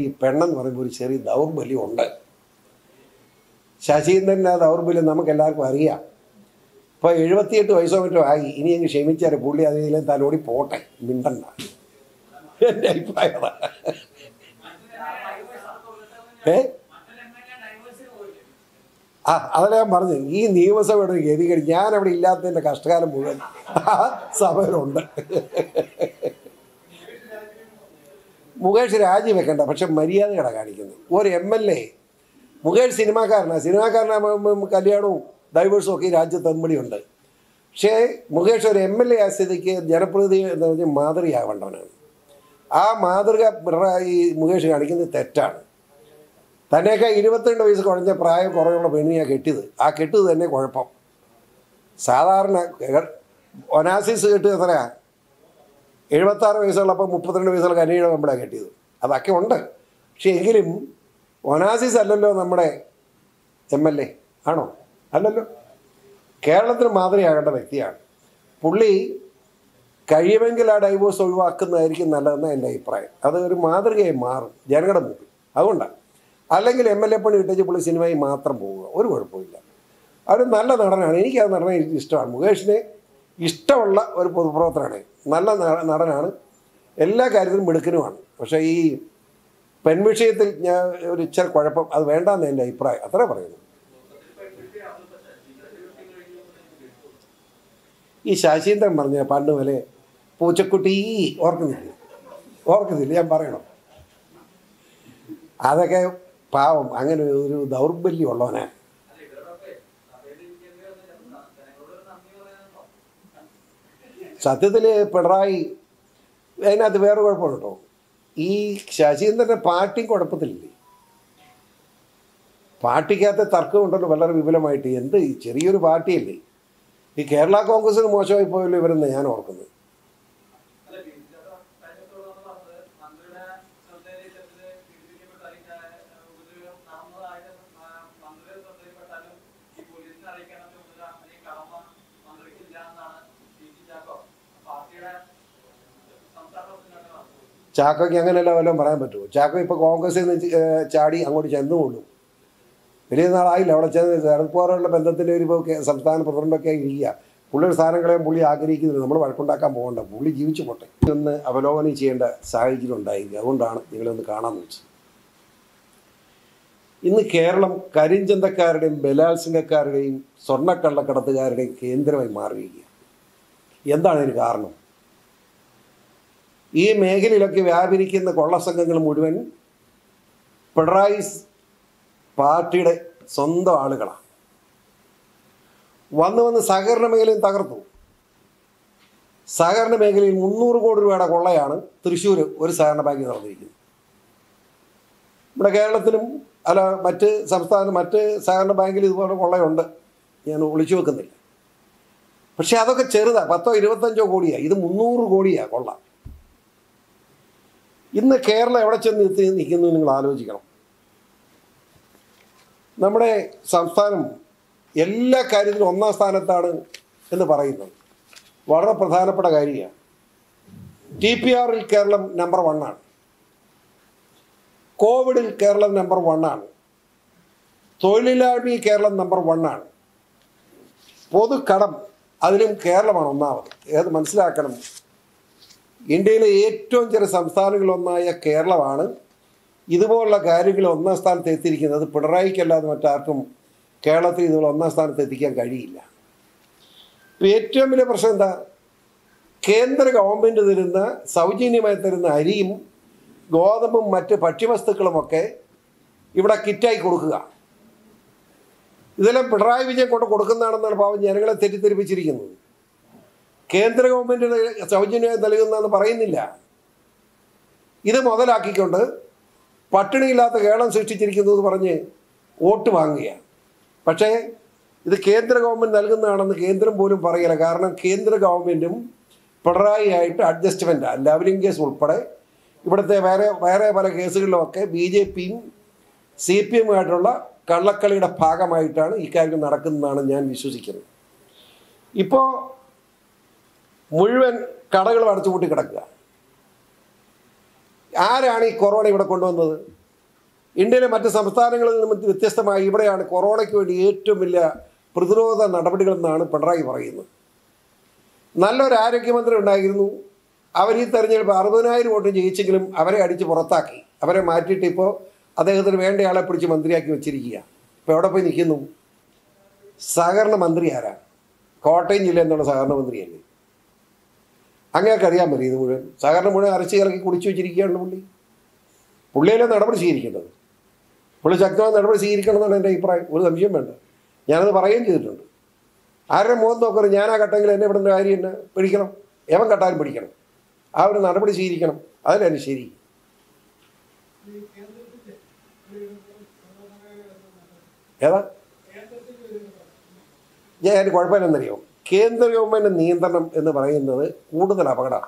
ഈ പെണ്ണെന്ന് പറയുമ്പോൾ ഒരു ചെറിയ ദൗർബല്യം ഉണ്ട് ശശീന്ദ്രൻ്റെ ആ ദൗർബല്യം നമുക്ക് എല്ലാവർക്കും അറിയാം ഇപ്പോൾ എഴുപത്തിയെട്ട് വയസ്സോ മറ്റോ ആയി ഇനി അങ്ങ് ക്ഷമിച്ചാൽ പുള്ളി അതിലും തലോടി പോട്ടെ മിണ്ടണ്ട എൻ്റെ അഭിപ്രായം അതാ. ഏ ആ അതല്ല ഞാൻ പറഞ്ഞു ഈ നിയമസഭയുടെ ഒരു ഗതികേട് ഞാൻ അവിടെ ഇല്ലാത്തതിൻ്റെ കഷ്ടകാലം മുഴുവൻ ആ സഭയിലുണ്ട് മുകേഷ് രാജിവെക്കണ്ട പക്ഷെ മര്യാദകളാണ് കാണിക്കുന്നത് ഒരു എം എൽ എ മുകേഷ് സിനിമാക്കാരനാണ് സിനിമാക്കാരനാകുമ്പോൾ കല്യാണവും ഡൈവേഴ്സും ഒക്കെ ഈ രാജ്യത്ത് അമ്പടിയുണ്ട് പക്ഷേ മുകേഷ് ഒരു എം എൽ എ ആ സ്ഥിതിക്ക് ജനപ്രതിനിധി എന്ന് പറഞ്ഞാൽ മാതൃകയാവേണ്ടവനാണ് ആ മാതൃക പിണറായി മുകേഷ് കാണിക്കുന്നത് തെറ്റാണ് തന്നെയൊക്കെ ഇരുപത്തിരണ്ട് വയസ്സ് കുറഞ്ഞ പ്രായം കുറവുള്ള പെണ്ണിനെയാണ് കെട്ടിയത് ആ കെട്ടത് തന്നെ കുഴപ്പം സാധാരണ ഒനാസിസ് കെട്ടുക എത്രയാ എഴുപത്താറ് വയസ്സുള്ളപ്പോൾ മുപ്പത്തിരണ്ട് വയസ്സുള്ള കന്യയുടെ നമ്മളെ കെട്ടിയത് അതൊക്കെ ഉണ്ട് പക്ഷേ എങ്കിലും ഒനാസിസ് അല്ലല്ലോ നമ്മുടെ എം എൽ എ ആണോ അല്ലല്ലോ കേരളത്തിന് മാതൃകയാകേണ്ട വ്യക്തിയാണ് പുള്ളി കഴിയുമെങ്കിൽ ആ ഡൈവോഴ്സ് ഒഴിവാക്കുന്നതായിരിക്കും നല്ലതെന്ന് എൻ്റെ അഭിപ്രായം അത് ഒരു മാതൃകയായി മാറും ജനങ്ങളുടെ മുമ്പിൽ അതുകൊണ്ടാണ് അല്ലെങ്കിൽ എം എൽ എ പണി ഇട്ടേച്ച് പുള്ളി സിനിമയിൽ മാത്രം പോവുക ഒരു കുഴപ്പമില്ല അവർ നല്ല നടനാണ് എനിക്ക് ആ നടനെ ഇഷ്ടമാണ് മുകേഷിനെ ഇഷ്ടമുള്ള ഒരു പൊതുപ്രവർത്തനമാണ് നല്ല ന- നടനാണ് എല്ലാ കാര്യത്തിലും മിടുക്കനുമാണ് പക്ഷേ ഈ പെൺവിഷയത്തിൽ ഞാൻ ഒരു ഇച്ചിരി കുഴപ്പം അത് വേണ്ടാന്ന് എൻ്റെ അഭിപ്രായം അത്രേ പറയുന്നു ഈ ശശീന്ദ്രൻ പറഞ്ഞ പണ്ട് പോലെ പൂച്ചക്കുട്ടി ഓർക്കുന്നില്ല ഓർക്കുന്നില്ല ഞാൻ പറയണം അതൊക്കെ പാവം അങ്ങനെ ഒരു ദൗർബല്യം ഉള്ളവനാ സത്യത്തിൽ പിണറായി അതിനകത്ത് വേറെ കുഴപ്പമുണ്ട് കേട്ടോ ഈ ശശീന്ദ്രൻ്റെ പാർട്ടി കുഴപ്പത്തിലില്ലേ പാർട്ടിക്കകത്ത് തർക്കമുണ്ടല്ലോ വളരെ വിപുലമായിട്ട് എന്ത് ഈ ചെറിയൊരു പാർട്ടിയല്ലേ ഈ കേരള കോൺഗ്രസിന് മോശമായി പോയല്ലോ ഇവരെന്ന് ഞാൻ ഓർക്കുന്നത് ചാക്കോയ്ക്ക് അങ്ങനെയല്ല വല്ലതും പറയാൻ പറ്റുമോ ചാക്കോ ഇപ്പോൾ കോൺഗ്രസിൽ നിന്ന് ച- ഏഹ് ചാടി അങ്ങോട്ട് ചെന്നുകൊള്ളും വലിയ നാളായില്ല അവിടെ ചെന്ന് ശരത് പവാറുള്ള ബന്ധത്തിൻ്റെ ഒരു ഇപ്പോൾ കേ- സംസ്ഥാന പ്രസിഡൻ്റൊക്കെ ഇരിക്കുക പുള്ളി ഒരു സ്ഥാനങ്ങളെയും പുള്ളി ആഗ്രഹിക്കുന്നില്ല നമ്മൾ വഴക്കുണ്ടാക്കാൻ പോകണ്ട പുള്ളി ജീവിച്ചു പോട്ടെ ഒന്ന് അവലോകനം ചെയ്യേണ്ട സാഹചര്യം ഉണ്ടായില്ല അതുകൊണ്ടാണ് നിങ്ങളൊന്ന് കാണാമെന്ന് വെച്ചത് ഇന്ന് കേരളം കരിഞ്ചന്തക്കാരുടെയും ബലാത്സംഗക്കാരുടെയും സ്വർണ്ണക്കള്ളക്കടത്തുകാരുടെയും കേന്ദ്രമായി മാറിയിരിക്കുക എന്താണ് ഇതിന് കാരണം ഈ മേഖലയിലൊക്കെ വ്യാപരിക്കുന്ന കൊള്ളസംഘങ്ങൾ മുഴുവൻ പിണറായി സ് പാർട്ടിയുടെ സ്വന്തം ആളുകളാണ് വന്ന് വന്ന് സഹകരണ മേഖലയും തകർത്തു സഹകരണ മേഖലയിൽ മുന്നൂറ് കോടി രൂപയുടെ കൊള്ളയാണ് തൃശ്ശൂർ ഒരു സഹകരണ ബാങ്കിൽ നടന്നിരിക്കുന്നത് ഇവിടെ കേരളത്തിലും അല്ല മറ്റ് സംസ്ഥാന മറ്റ് സഹകരണ ബാങ്കിൽ ഇതുപോലെ കൊള്ളയുണ്ട് ഞാൻ ഒളിച്ചു വെക്കുന്നില്ല പക്ഷെ അതൊക്കെ ചെറുതാ പത്തോ ഇരുപത്തഞ്ചോ കോടിയാണ് ഇത് മുന്നൂറ് കോടിയാണ് കൊള്ള ഇന്ന് കേരളം എവിടെ ചെന്ന് എത്തി നിൽക്കുന്നു നിങ്ങൾ ആലോചിക്കണം നമ്മുടെ സംസ്ഥാനം എല്ലാ കാര്യത്തിലും ഒന്നാം സ്ഥാനത്താണ് എന്ന് പറയുന്നത് വളരെ പ്രധാനപ്പെട്ട കാര്യമാണ് ടി പി ആറിൽ കേരളം നമ്പർ വണ്ണാണ് കോവിഡിൽ കേരളം നമ്പർ വണ്ണാണ് തൊഴിലില്ലായ്മയിൽ കേരളം നമ്പർ വണ്ണാണ് പൊതുക്കടം അതിലും കേരളമാണ് ഒന്നാമത് ഏത് മനസ്സിലാക്കണം ഇന്ത്യയിലെ ഏറ്റവും ചെറിയ സംസ്ഥാനങ്ങളൊന്നായ കേരളമാണ് ഇതുപോലുള്ള കാര്യങ്ങൾ ഒന്നാം സ്ഥാനത്ത് എത്തിയിരിക്കുന്നത് പിണറായിക്കല്ലാതെ മറ്റാർക്കും കേരളത്തിൽ ഇതുപോലെ ഒന്നാം സ്ഥാനത്ത് എത്തിക്കാൻ കഴിയില്ല ഇപ്പം ഏറ്റവും വലിയ പ്രശ്നം എന്താ കേന്ദ്ര ഗവൺമെൻറ് തരുന്ന സൗജന്യമായി തരുന്ന അരിയും ഗോതമ്പും മറ്റ് ഭക്ഷ്യവസ്തുക്കളുമൊക്കെ ഇവിടെ കിറ്റായി കൊടുക്കുക ഇതെല്ലാം പിണറായി വിജയൻ കൊണ്ട് കൊടുക്കുന്നതാണെന്നാണ് പാവം ജനങ്ങളെ തെറ്റിദ്ധരിപ്പിച്ചിരിക്കുന്നത് കേന്ദ്ര ഗവൺമെൻറ് സൗജന്യമായി നൽകുന്നതെന്ന് പറയുന്നില്ല ഇത് മുതലാക്കിക്കൊണ്ട് പട്ടിണിയില്ലാത്ത കേരളം സൃഷ്ടിച്ചിരിക്കുന്നത് പറഞ്ഞ് വോട്ട് വാങ്ങുകയാണ് പക്ഷേ ഇത് കേന്ദ്ര ഗവൺമെൻറ് നൽകുന്നതാണെന്ന് കേന്ദ്രം പോലും പറയില്ല കാരണം കേന്ദ്ര ഗവൺമെൻറ്റും പിണറായി ആയിട്ട് അഡ്ജസ്റ്റ്മെൻറ്റ് ലെവലിംഗ് കേസ് ഉൾപ്പെടെ ഇവിടുത്തെ വേറെ വേറെ പല കേസുകളിലുമൊക്കെ ബി ജെ പിയും സി പി എമ്മുമായിട്ടുള്ള കള്ളക്കളിയുടെ ഭാഗമായിട്ടാണ് ഇക്കാര്യം നടക്കുന്നതെന്നാണ് ഞാൻ വിശ്വസിക്കുന്നത് ഇപ്പോൾ മുഴുവൻ കടകളും അടച്ചുപൂട്ടി കിടക്കുക ആരാണ് ഈ കൊറോണ ഇവിടെ കൊണ്ടുവന്നത് ഇന്ത്യയിലെ മറ്റ് സംസ്ഥാനങ്ങളിൽ നിന്നും വ്യത്യസ്തമായി ഇവിടെയാണ് കൊറോണയ്ക്ക് വേണ്ടി ഏറ്റവും വലിയ പ്രതിരോധ നടപടികളെന്നാണ് പിണറായി പറയുന്നത് നല്ലൊരു ആരോഗ്യമന്ത്രി ഉണ്ടായിരുന്നു അവർ ഈ തെരഞ്ഞെടുപ്പ് അറുപതിനായിരം വോട്ട് ജയിച്ചെങ്കിലും അവരെ അടിച്ച് പുറത്താക്കി അവരെ മാറ്റിയിട്ട് ഇപ്പോൾ അദ്ദേഹത്തിന് വേണ്ടയാളെ പിടിച്ച് മന്ത്രിയാക്കി വെച്ചിരിക്കുക ഇപ്പോൾ എവിടെ പോയി നിൽക്കുന്നു സഹകരണ മന്ത്രി ആരാ കോട്ടയം ജില്ല എന്നുള്ള സഹകരണ മന്ത്രിയല്ലേ അങ്ങനെയൊക്കെ അറിയാൻ പറ്റും ഇത് മുഴുവൻ സഹകരണം മുഴുവൻ അരച്ച് കലക്കി കുടിച്ചു വെച്ചിരിക്കുകയാണ് പുള്ളി പുള്ളിയല്ലേ നടപടി സ്വീകരിക്കേണ്ടത് പുള്ളി ശക്തമായ നടപടി സ്വീകരിക്കണം എന്നാണ് എൻ്റെ അഭിപ്രായം ഒരു സംശയം വേണ്ട ഞാനത് പറയുകയും ചെയ്തിട്ടുണ്ട് ആരുടെ മുഖം നോക്കരുത് ഞാൻ ആ കട്ടെങ്കിൽ എന്നെ ഇവിടുന്ന കാര്യം എന്നെ പിടിക്കണം എവൻ കട്ടാലും പിടിക്കണം ആ ഒരു നടപടി സ്വീകരിക്കണം അതിലാണ് ശരി ഏതാ ഞാൻ കുഴപ്പമില്ലെന്നറിയോ കേന്ദ്ര ഗവൺമെൻറ് നിയന്ത്രണം എന്ന് പറയുന്നത് കൂടുതൽ അപകടമാണ്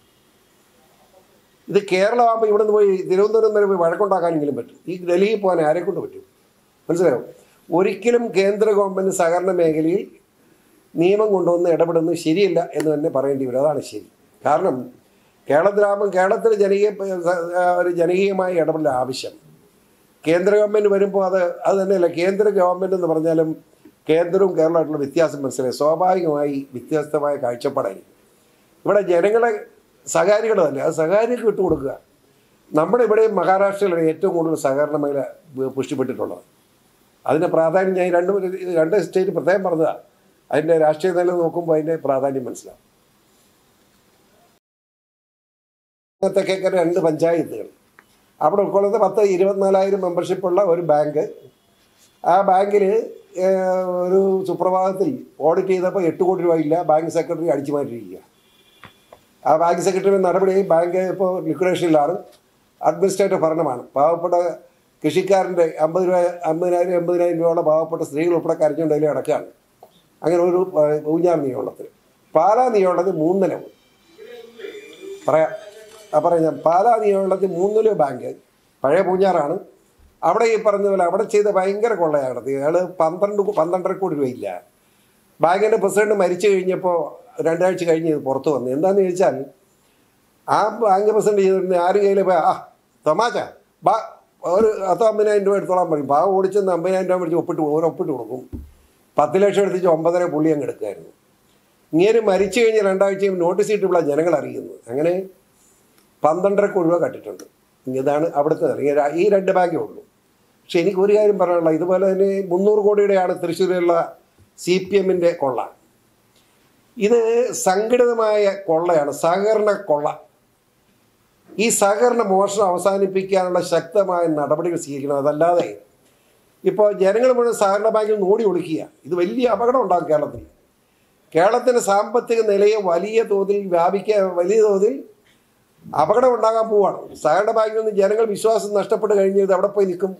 ഇത് കേരളമാകുമ്പോൾ ഇവിടെ നിന്ന് പോയി തിരുവനന്തപുരം വരെ പോയി വഴക്കുണ്ടാക്കാനെങ്കിലും പറ്റും ഈ ഡൽഹിയിൽ പോകാൻ ആരെ കൊണ്ട് പറ്റും മനസ്സിലായോ ഒരിക്കലും കേന്ദ്ര ഗവൺമെൻറ് സഹകരണ മേഖലയിൽ നിയമം കൊണ്ടുവന്ന് ഇടപെടുന്നത് ശരിയല്ല എന്ന് തന്നെ പറയേണ്ടി വരും അതാണ് ശരി കാരണം കേരളത്തിലാകുമ്പം കേരളത്തിൽ ജനകീയ ഒരു ജനകീയമായ ഇടപെടൽ ആവശ്യം കേന്ദ്ര ഗവൺമെൻറ് വരുമ്പോൾ അത് അത് തന്നെയല്ല കേന്ദ്ര ഗവൺമെൻറ് എന്ന് പറഞ്ഞാലും കേന്ദ്രവും കേരളമായിട്ടുള്ള വ്യത്യാസം മനസ്സിലായി സ്വാഭാവികമായി വ്യത്യസ്തമായ കാഴ്ചപ്പാടായിരിക്കും ഇവിടെ ജനങ്ങളെ സഹകാരികളുടെ തന്നെ അത് സഹകാരിക്ക് വിട്ടുകൊടുക്കുക നമ്മുടെ ഇവിടെ മഹാരാഷ്ട്രയിലാണ് ഏറ്റവും കൂടുതൽ സഹകരണ മേഖല പുഷ്ടിപ്പെട്ടിട്ടുള്ളത് അതിൻ്റെ പ്രാധാന്യം ഞാൻ രണ്ട് രണ്ട് സ്റ്റേറ്റ് പ്രത്യേകം പറഞ്ഞതാണ് അതിൻ്റെ രാഷ്ട്രീയ നില നോക്കുമ്പോൾ അതിൻ്റെ പ്രാധാന്യം മനസ്സിലാവും തെക്കേക്കര രണ്ട് പഞ്ചായത്തുകൾ അവിടെ ഉൾക്കൊള്ളുന്ന പത്ത് ഇരുപത്തിനാലായിരം മെമ്പർഷിപ്പുള്ള ഒരു ബാങ്ക് ആ ബാങ്കിൽ ഒരു സുപ്രഭാതത്തിൽ ഓഡിറ്റ് ചെയ്തപ്പോൾ എട്ട് കോടി രൂപ ഇല്ല ബാങ്ക് സെക്രട്ടറി അടിച്ചു മാറ്റിയിരിക്കുക ആ ബാങ്ക് സെക്രട്ടറി നടപടി ബാങ്ക് ഇപ്പോൾ ലിക്വിഡേഷനിലാണ് അഡ്മിനിസ്ട്രേറ്റീവ് ഭരണമാണ് പാവപ്പെട്ട കൃഷിക്കാരൻ്റെ അമ്പത് രൂപ അമ്പതിനായിരം എൺപതിനായിരം രൂപയുള്ള പാവപ്പെട്ട സ്ത്രീകൾ ഉൾപ്പെടെ കരഞ്ഞുകൊണ്ട് അതിൽ അടക്കുകയാണ് അങ്ങനെ ഒരു ഊഞ്ഞാർ നിയമത്തിൽ പാലാ നിയമത്തിൽ മൂന്നിലവ് പറയാം ആ പറയാം ഞാൻ പാലാ നിയമത്തിൽ മൂന്നിലവ് ബാങ്ക് പഴയ പൂഞ്ഞാറാണ് അവിടെ ഈ പറഞ്ഞ പോലെ അവിടെ ചെയ്ത ഭയങ്കര കൊള്ളയാണ് നടത്തി അയാൾ പന്ത്രണ്ട് പന്ത്രണ്ടര കോടി രൂപയില്ല ബാങ്കിൻ്റെ പ്രസിഡന്റ് മരിച്ചു കഴിഞ്ഞപ്പോൾ രണ്ടാഴ്ച കഴിഞ്ഞ് ഇത് പുറത്ത് വന്നു എന്താണെന്ന് ചോദിച്ചാൽ ആ ബാങ്ക് പ്രസിഡന്റ് ചെയ്തിരുന്ന ആര് കയ്യിൽ ആ തമാശ ബാ ഒരു പത്തോ അമ്പതിനായിരം രൂപ എടുത്തോളാൻ പറയും പാവ ഓടിച്ചെന്ന് അമ്പതിനായിരം രൂപ മേടിച്ച് ഒപ്പിട്ട് ഒരു ഒപ്പിട്ട് കൊടുക്കും പത്ത് ലക്ഷം എടുത്തിച്ച് ഒമ്പതര പുള്ളി അങ്ങ് എടുക്കുമായിരുന്നു ഇങ്ങനെ മരിച്ചു കഴിഞ്ഞ് രണ്ടാഴ്ചയും നോട്ടീസ് കിട്ടുമ്പോൾ ജനങ്ങൾ അറിയുന്നത് അങ്ങനെ പന്ത്രണ്ടര കോടി രൂപ കട്ടിട്ടുണ്ട് ഇതാണ് അവിടുത്തെ ഈ രണ്ട് ബാങ്കേ ഉള്ളൂ പക്ഷെ എനിക്ക് ഒരു കാര്യം പറയാനുള്ള ഇതുപോലെ തന്നെ മുന്നൂറ് കോടിയുടെയാണ് തൃശ്ശൂരിലുള്ള സി പി എമ്മിൻ്റെ കൊള്ള ഇത് സംഘടിതമായ കൊള്ളയാണ് സഹകരണ കൊള്ള ഈ സഹകരണ മോഷണം അവസാനിപ്പിക്കാനുള്ള ശക്തമായ നടപടികൾ സ്വീകരിക്കണം അതല്ലാതെ ഇപ്പോൾ ജനങ്ങൾ മുഴുവൻ സഹകരണ ബാങ്കിൽ നോടി ഒളിക്കുക ഇത് വലിയ അപകടം ഉണ്ടാകും കേരളത്തിൽ കേരളത്തിൻ്റെ സാമ്പത്തിക നിലയെ വലിയ തോതിൽ വ്യാപിക്കാൻ വലിയ തോതിൽ അപകടം ഉണ്ടാകാൻ പോവുകയാണ് സഹകരണ ബാങ്കിൽ നിന്ന് ജനങ്ങൾ വിശ്വാസം നഷ്ടപ്പെട്ട് കഴിഞ്ഞത് അവിടെ പോയി നിൽക്കും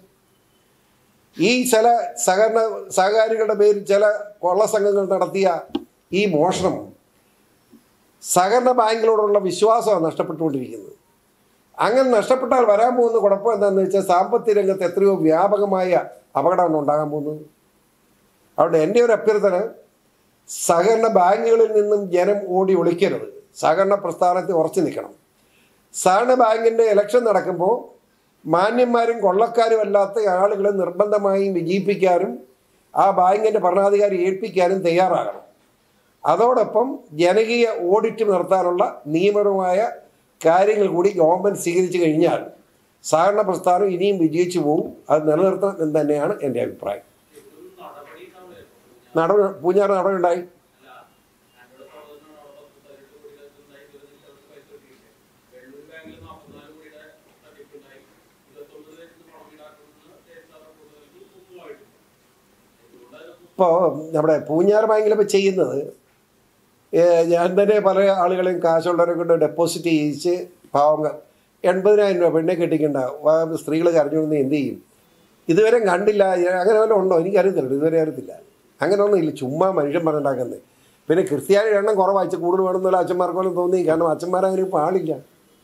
ഈ ചില സഹകരണ സഹകാരികളുടെ പേരിൽ ചില കൊള്ള സംഘങ്ങൾ നടത്തിയ ഈ മോഷണം സഹകരണ ബാങ്കിനോടുള്ള വിശ്വാസമാണ് നഷ്ടപ്പെട്ടുകൊണ്ടിരിക്കുന്നത് അങ്ങനെ നഷ്ടപ്പെട്ടാൽ വരാൻ പോകുന്ന കുഴപ്പം എന്താണെന്ന് വെച്ചാൽ സാമ്പത്തിക രംഗത്ത് എത്രയോ വ്യാപകമായ അപകടമാണ് ഉണ്ടാകാൻ പോകുന്നത് അതുകൊണ്ട് എൻ്റെ ഒരു അഭ്യർത്ഥന സഹകരണ ബാങ്കുകളിൽ നിന്നും ജനം ഓടി ഒളിക്കരുത് സഹകരണ പ്രസ്ഥാനത്തിൽ ഉറച്ചു നിൽക്കണം സഹകരണ ബാങ്കിൻ്റെ ഇലക്ഷൻ നടക്കുമ്പോൾ മാന്യന്മാരും കൊള്ളക്കാരും അല്ലാത്ത ആളുകളെ നിർബന്ധമായും വിജയിപ്പിക്കാനും ആ ബാങ്കിൻ്റെ ഭരണാധികാരി ഏൽപ്പിക്കാനും തയ്യാറാകണം അതോടൊപ്പം ജനകീയ ഓഡിറ്റ് നടത്താനുള്ള നിയമപരമായ കാര്യങ്ങൾ കൂടി ഗവൺമെൻറ് സ്വീകരിച്ചു കഴിഞ്ഞാൽ സഹകരണ പ്രസ്ഥാനം ഇനിയും വിജയിച്ചു പോകും അത് നിലനിർത്തണം എന്ന് തന്നെയാണ് എൻ്റെ അഭിപ്രായം നടപടി പൂഞ്ഞാറ് നടപടി ഉണ്ടായി ഇപ്പോൾ നമ്മുടെ പൂഞ്ഞാർ ബാങ്കിലിപ്പോൾ ചെയ്യുന്നത് ഞാൻ തന്നെ പല ആളുകളെയും കാശുള്ളവരെ കൊണ്ട് ഡെപ്പോസിറ്റ് ചെയ്യിച്ച് പാവങ്ങൾ എൺപതിനായിരം രൂപ പെണ്ണെ കെട്ടിക്കണ്ട സ്ത്രീകൾ കരഞ്ഞുകൊണ്ട് എന്ത് ചെയ്യും ഇതുവരെ കണ്ടില്ല അങ്ങനെ വല്ലതും ഉണ്ടോ എനിക്കറിയത്തില്ല ഇതുവരെ അറിയത്തില്ല അങ്ങനെ ഒന്നും ഇല്ല ചുമ്മാ മനുഷ്യൻ പറഞ്ഞുണ്ടാക്കുന്നത് പിന്നെ ക്രിസ്ത്യാനി എണ്ണം കുറവാഴ്ച കൂടുതൽ വേണമെന്നുള്ള അച്ഛന്മാർക്കോലും തോന്നി കാരണം അച്ഛന്മാരങ്ങനെ ഇപ്പോൾ ആളില്ല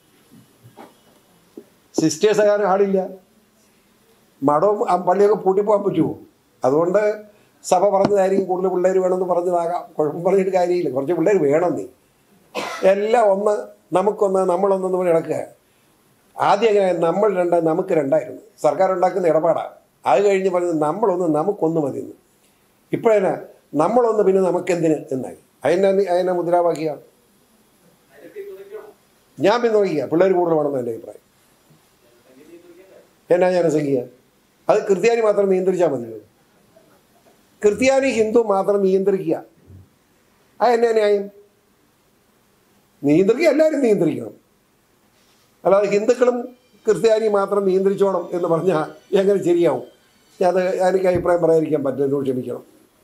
സിസ്റ്റേഴ്സ് അങ്ങനെ ആളില്ല മഠവും പള്ളിയൊക്കെ പൂട്ടിപ്പോകാൻ പറ്റുമോ അതുകൊണ്ട് സഭ പറഞ്ഞതായിരിക്കും കൂടുതൽ പിള്ളേർ വേണമെന്ന് പറഞ്ഞതാകാം കുഴപ്പം പറഞ്ഞിട്ട് കാര്യമില്ല കുറച്ച് പിള്ളേർ വേണം നീ എല്ലാം ഒന്ന് നമുക്കൊന്ന് നമ്മളൊന്നെന്ന് പറഞ്ഞ് കിടക്കുക ആദ്യം എങ്ങനെ നമ്മൾ രണ്ട് നമുക്ക് രണ്ടായിരുന്നു സർക്കാർ ഉണ്ടാക്കുന്ന ഇടപാടാണ് അത് കഴിഞ്ഞ് പറഞ്ഞത് നമ്മളൊന്ന് നമുക്കൊന്ന് മതി എന്ന് ഇപ്പോഴെന്നാ നമ്മളൊന്ന് പിന്നെ നമുക്കെന്തിന് എന്നായി അതിനെ അതിനെ മുദ്രാവാക്യമാണ് ഞാൻ പിന്തുണയ്ക്കുക പിള്ളേർ കൂടുതൽ വേണമെന്ന് എൻ്റെ അഭിപ്രായം എന്നാ ജനസംഖ്യ അത് ക്രിസ്ത്യാനി മാത്രം നിയന്ത്രിച്ചാൽ മതിയോ ക്രിസ്ത്യാനി ഹിന്ദു മാത്രം നിയന്ത്രിക്കുക അത് എന്നാ ന്യായം നിയന്ത്രിക്കുക എല്ലാവരും നിയന്ത്രിക്കണം അല്ലാതെ ഹിന്ദുക്കളും ക്രിസ്ത്യാനി മാത്രം നിയന്ത്രിച്ചോണം എന്ന് പറഞ്ഞാൽ എങ്ങനെ ശരിയാവും ഞാൻ അത് എനിക്ക് അഭിപ്രായം പറയാതിരിക്കാൻ പറ്റുമെന്ന് ക്ഷമിക്കണം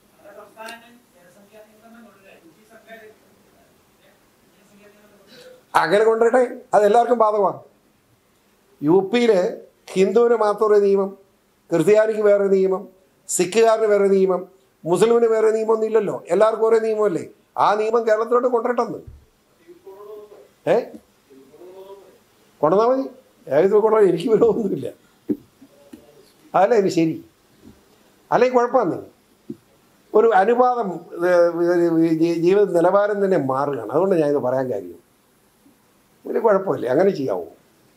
അങ്ങനെ കൊണ്ടുവരട്ടെ അതെല്ലാവർക്കും ബാധകമാണ് യു പിയിൽ ഹിന്ദുവിന് മാത്രം ഒരു നിയമം ക്രിസ്ത്യാനിക്ക് വേറെ നിയമം സിഖുകാരന് വേറെ നിയമം മുസ്ലിമിന് വേറെ നിയമമൊന്നും ഇല്ലല്ലോ എല്ലാവർക്കും ഒരേ നിയമമല്ലേ ആ നിയമം കേരളത്തിലോട്ട് കൊണ്ടുവരട്ടെന്ന് ഏ കൊണ്ടുവന്നാൽ മതി ഏകദേശം കൊണ്ടുവരാൻ എനിക്ക് വിരോധമൊന്നുമില്ല അതല്ലേ ഇത് ശരി അല്ലെങ്കിൽ കുഴപ്പമെന്ന് ഒരു അനുപാതം ഏഹ്, ജീ- ജീവിത നിലവാരം തന്നെ മാറുകയാണ് അതുകൊണ്ട് ഞാനിത് പറയാൻ കാര്യം വലിയ കുഴപ്പമില്ല അങ്ങനെ ചെയ്യാവൂ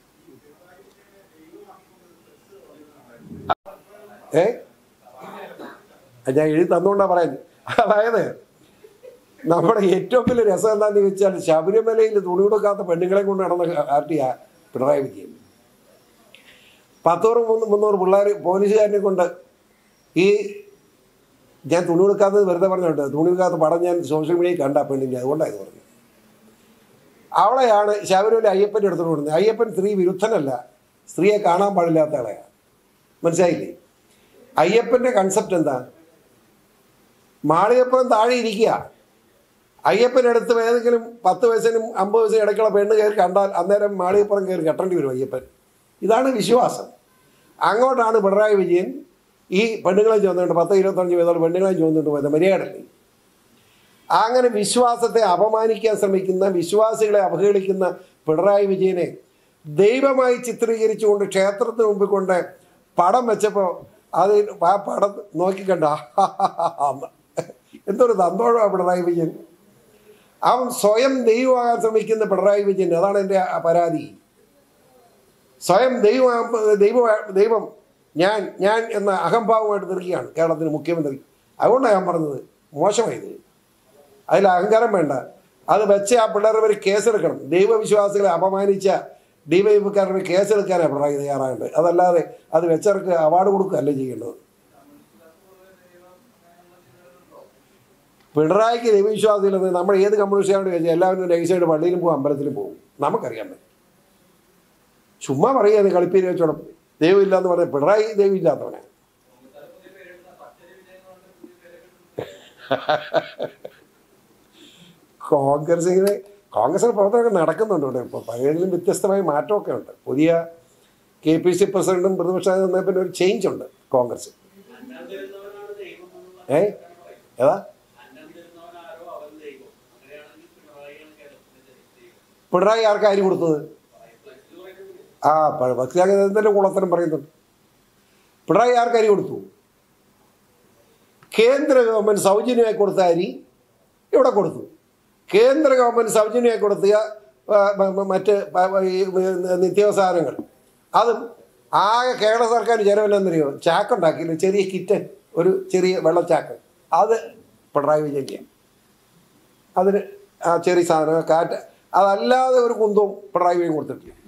ഏ അത് ഞാൻ എഴുതി തന്നുകൊണ്ടാണ് പറയുന്നത് അതായത് നമ്മുടെ ഏറ്റവും വലിയ രസം എന്താണെന്ന് ചോദിച്ചാൽ ശബരിമലയിൽ തുണി കൊടുക്കാത്ത പെണ്ണുങ്ങളെ കൊണ്ട് നടന്ന പാർട്ടിയാ പിണറായി വിജയൻ പത്തോറ് മൂന്ന് മുന്നൂറ് പിള്ളേർ പോലീസുകാരനെ കൊണ്ട് ഈ ഞാൻ തുണി കൊടുക്കാത്തത് വെറുതെ പറഞ്ഞോണ്ട് തുണി കൊടുക്കാത്ത പടം ഞാൻ സോഷ്യൽ മീഡിയയിൽ കണ്ട ആ പെണ്ണിൻ്റെ അതുകൊണ്ടാണ് ഇത് പറഞ്ഞത് അവളെയാണ് ശബരിമല അയ്യപ്പൻ്റെ അടുത്തോട്ട് കൊടുക്കുന്നത് അയ്യപ്പൻ സ്ത്രീ വിരുദ്ധനല്ല സ്ത്രീയെ കാണാൻ പാടില്ലാത്ത ആളെയാണ് മനസ്സിലായില്ലേ അയ്യപ്പൻ്റെ കൺസെപ്റ്റ് എന്താ മാളികപ്പുറം താഴെ ഇരിക്കുക അയ്യപ്പനടുത്ത് ഏതെങ്കിലും പത്ത് വയസ്സിനും അമ്പത് വയസ്സിനും ഇടയ്ക്കുള്ള പെണ്ണ് കയറി കണ്ടാൽ അന്നേരം മാളികപ്പുറം കയറി കെട്ടേണ്ടി വരും അയ്യപ്പൻ ഇതാണ് വിശ്വാസം അങ്ങോട്ടാണ് പിണറായി വിജയൻ ഈ പെണ്ണുങ്ങളെ ചോദിച്ചിട്ട് പത്ത് ഇരുപത്തഞ്ച് വയസ്സുള്ള പെണ്ണുങ്ങളെ ചോദിച്ചിട്ട് പോയത് മര്യാദയല്ലേ അങ്ങനെ വിശ്വാസത്തെ അപമാനിക്കാൻ ശ്രമിക്കുന്ന വിശ്വാസികളെ അവഹേളിക്കുന്ന പിണറായി വിജയനെ ദൈവമായി ചിത്രീകരിച്ചുകൊണ്ട് ക്ഷേത്രത്തിന് മുമ്പിൽ കൊണ്ട് പടം വെച്ചപ്പോൾ അത് ആ പടം നോക്കിക്കണ്ട എന്തൊരു സന്തോഷമാണ് പിണറായി വിജയൻ അവൻ സ്വയം ദൈവമാകാൻ ശ്രമിക്കുന്ന പിണറായി വിജയൻ അതാണ് എൻ്റെ ആ പരാതി സ്വയം ദൈവം ദൈവ ദൈവം ഞാൻ ഞാൻ എന്ന അഹംഭാവമായിട്ട് നിൽക്കുകയാണ് കേരളത്തിന് മുഖ്യമന്ത്രി അതുകൊണ്ടാണ് ഞാൻ പറഞ്ഞത് മോശമായത് അതിൽ അഹങ്കാരം വേണ്ട അത് വെച്ച് ആ പിള്ളേരെ ഒരു കേസെടുക്കണം ദൈവവിശ്വാസികളെ അപമാനിച്ച ഡിവൈഎഫ്കാരുടെ കേസെടുക്കാനാണ് പിണറായി തയ്യാറാകേണ്ടത് അതല്ലാതെ അത് വെച്ചവർക്ക് അവാർഡ് കൊടുക്കുകയല്ല ചെയ്യേണ്ടത് പിണറായിക്ക് ദൈവവിശ്വാസമില്ലെന്ന് നമ്മൾ ഏത് കമ്മ്യൂണിസ്റ്റുകാരോട് ചോദിച്ചാൽ എല്ലാവരും നൈസായിട്ട് പള്ളിയിലും പോകും അമ്പലത്തിലും പോകും നമുക്കറിയാൻ പറ്റും ചുമ്മാ പറയുക കളിപ്പേര് വെച്ചോണം ദൈവമില്ല എന്ന് പറഞ്ഞാൽ പിണറായി ദൈവമില്ലാത്തവനെ കോൺഗ്രസിന് കോൺഗ്രസിന് പ്രവർത്തനമൊക്കെ നടക്കുന്നുണ്ട് ഇവിടെ ഇപ്പോൾ പഴയതിലും വ്യത്യസ്തമായ മാറ്റമൊക്കെ ഉണ്ട് പുതിയ കെ പി സി പ്രസിഡന്റും പ്രതിപക്ഷ നേതാവും പിന്നെ ഒരു ചേഞ്ച് ഉണ്ട് കോൺഗ്രസ് ഏ ഏതാ പിണറായി ആർക്കാ അരി കൊടുത്തത് ആ ഭക്തിയാഗതത്തിൻ്റെ കുളത്തരം പറയുന്നുണ്ട് പിണറായി ആർക്ക് അരി കൊടുത്തു കേന്ദ്ര ഗവൺമെൻറ് സൗജന്യമായി കൊടുത്ത അരി ഇവിടെ കൊടുത്തു കേന്ദ്ര ഗവൺമെൻറ് സൗജന്യമായി കൊടുത്തിയ ആ, മ- മ- മറ്റ് പ- ഈ നിത്യാവസാധനങ്ങൾ അതും ആകെ കേരള സർക്കാർ ചെലവില്ലെന്നറിയോ ചാക്കുണ്ടാക്കിയില്ല ചെറിയ കിറ്റൻ ഒരു ചെറിയ വെള്ളച്ചാക്ക് അത് പിണറായി വിജയൻ അതിന് ആ ചെറിയ സാധനം കാറ്റ് അതല്ലാതെ ഒരു കുന്തവും പിണറായി വിജയൻ കൊടുത്തിട്ടില്ല